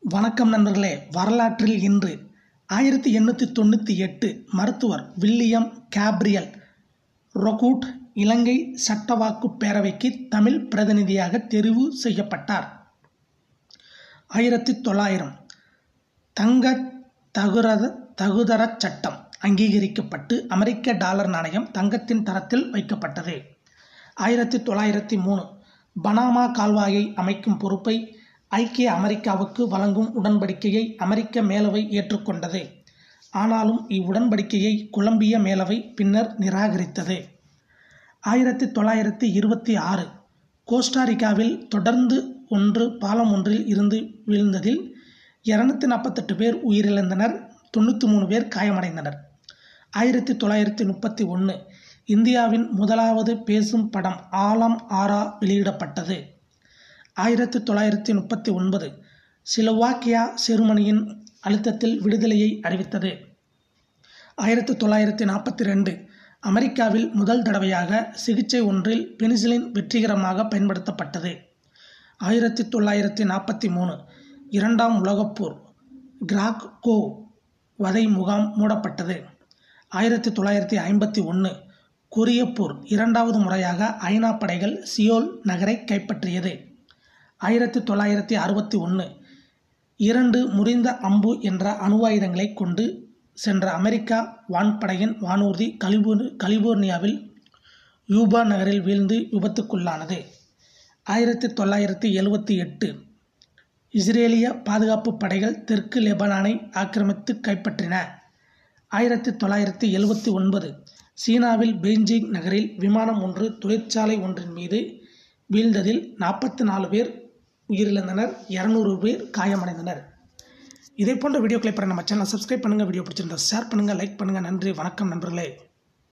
வணக்கம் நண்பர்களே வரலாற்றில் இன்று ஆயிரத்தி எண்ணூற்றி தொண்ணூற்றி எட்டு மருத்துவர் வில்லியம் கேப்ரியல் ரொகூட் இலங்கை சட்டவாக்கு பேரவைக்கு தமிழ் பிரதிநிதியாக தெரிவு செய்யப்பட்டார் ஆயிரத்தி தொள்ளாயிரம் தங்க தகுரத தகுதரச் சட்டம் அங்கீகரிக்கப்பட்டு அமெரிக்க டாலர் நாணயம் தங்கத்தின் தரத்தில் வைக்கப்பட்டது ஆயிரத்தி தொள்ளாயிரத்தி மூணு பனாமா கால்வாயை அமைக்கும் பொறுப்பை ஐக்கிய அமெரிக்காவுக்கு வழங்கும் உடன்படிக்கையை அமெரிக்க மேலவை ஏற்றுக்கொண்டது ஆனாலும் இவ்வுடன்படிக்கையை கொலம்பிய மேலவை பின்னர் நிராகரித்தது ஆயிரத்தி தொள்ளாயிரத்தி இருபத்தி ஆறு கோஸ்டாரிக்காவில் தொடர்ந்து ஒன்று பாலம் ஒன்றில் இருந்து வீழ்ந்ததில் இரநூத்தி நாற்பத்தெட்டு பேர் உயிரிழந்தனர் தொண்ணூற்றி மூணு பேர் காயமடைந்தனர் ஆயிரத்தி தொள்ளாயிரத்தி முப்பத்தி ஒன்று இந்தியாவின் முதலாவது பேசும் படம் ஆலம் ஆரா வெளியிடப்பட்டது ஆயிரத்தி தொள்ளாயிரத்தி முப்பத்தி ஒன்பது சிலோவாக்கியா செருமனியின் அழுத்தத்தில் விடுதலையை அறிவித்தது ஆயிரத்தி தொள்ளாயிரத்தி நாற்பத்தி ரெண்டு அமெரிக்காவில் முதல் தடவையாக சிகிச்சை ஒன்றில் பெனிசிலின் வெற்றிகரமாக பயன்படுத்தப்பட்டது ஆயிரத்தி தொள்ளாயிரத்தி நாற்பத்தி மூணு இரண்டாம் உலகப்போர் கிராக்கோ வதை முகாம் மூடப்பட்டது ஆயிரத்தி தொள்ளாயிரத்தி ஐம்பத்தி ஒன்று கொரியப்போர் இரண்டாவது முறையாக ஐநா படைகள் சியோல் நகரை கைப்பற்றியது ஆயிரத்தி தொள்ளாயிரத்தி அறுபத்தி ஒன்று இரண்டு முறிந்த அம்பு என்ற அணுவாயுதங்களை கொண்டு சென்ற அமெரிக்கா வான்படையின் வானூர்தி கலிபோர் கலிபோர்னியாவில் யூபா நகரில் வீழ்ந்து விபத்துக்குள்ளானது ஆயிரத்தி தொள்ளாயிரத்தி எழுவத்தி எட்டு இஸ்ரேலிய பாதுகாப்பு படைகள் தெற்கு லெபனானை ஆக்கிரமித்து கைப்பற்றின ஆயிரத்தி தொள்ளாயிரத்தி எழுவத்தி ஒன்பது சீனாவில் பெய்ஜிங் நகரில் விமானம் ஒன்று தொழிற்சாலை ஒன்றின் மீது வீழ்ந்ததில் நாற்பத்தி நாலு பேர் உயிரிழந்தனர் இரநூறு பேர் காயமடைந்தனர் இதே போன்ற வீடியோக்களை பெற நம்ம சேனலை சப்ஸ்கிரைப் பண்ணுங்கள் வீடியோ பிடிச்சிருந்தா ஷேர் பண்ணுங்கள் லைக் பண்ணுங்கள் நன்றி வணக்கம் நண்பர்களே